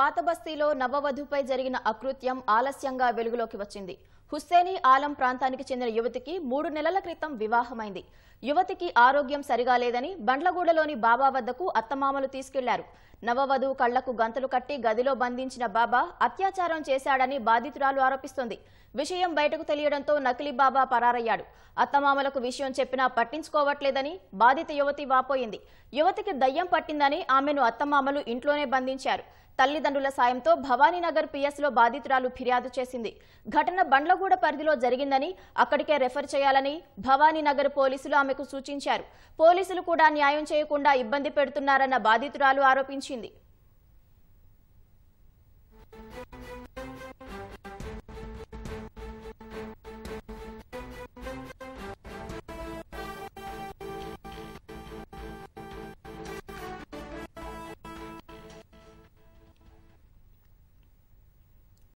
పాత బస్తీలో నవవధుపై జరిగిన అకృత్యం ఆలస్యంగా వెలుగులోకి వచ్చింది హుస్సేనీ ఆలం ప్రాంతానికి చెందిన యువతికి మూడు నెలల క్రితం వివాహమైంది యువతికి ఆరోగ్యం సరిగా లేదని బండ్లగూడలోని బాబా వద్దకు అత్తమామలు తీసుకెళ్లారు నవవధువు కళ్లకు గంతలు కట్టి గదిలో బంధించిన బాబా అత్యాచారం చేశాడని బాధితురాలు ఆరోపిస్తోంది విషయం బయటకు తెలియడంతో నకిలీ బాబా పరారయ్యాడు అత్తమామలకు విషయం చెప్పినా పట్టించుకోవట్లేదని బాధిత యువతి వాపోయింది యువతికి దయ్యం పట్టిందని ఆమెను అత్తమామలు ఇంట్లోనే బంధించారు తల్లిదండ్రుల సాయంతో భవానీనగర్ పిఎస్లో బాధితురాలు ఫిర్యాదు చేసింది ఘటన బండ్లగూడ పరిధిలో జరిగిందని అక్కడికే రెఫర్ చేయాలని భవానీనగర్ పోలీసులు ఆమెకు సూచించారు పోలీసులు కూడా న్యాయం చేయకుండా ఇబ్బంది పెడుతున్నారన్న బాధితురాలు ఆరోపించింది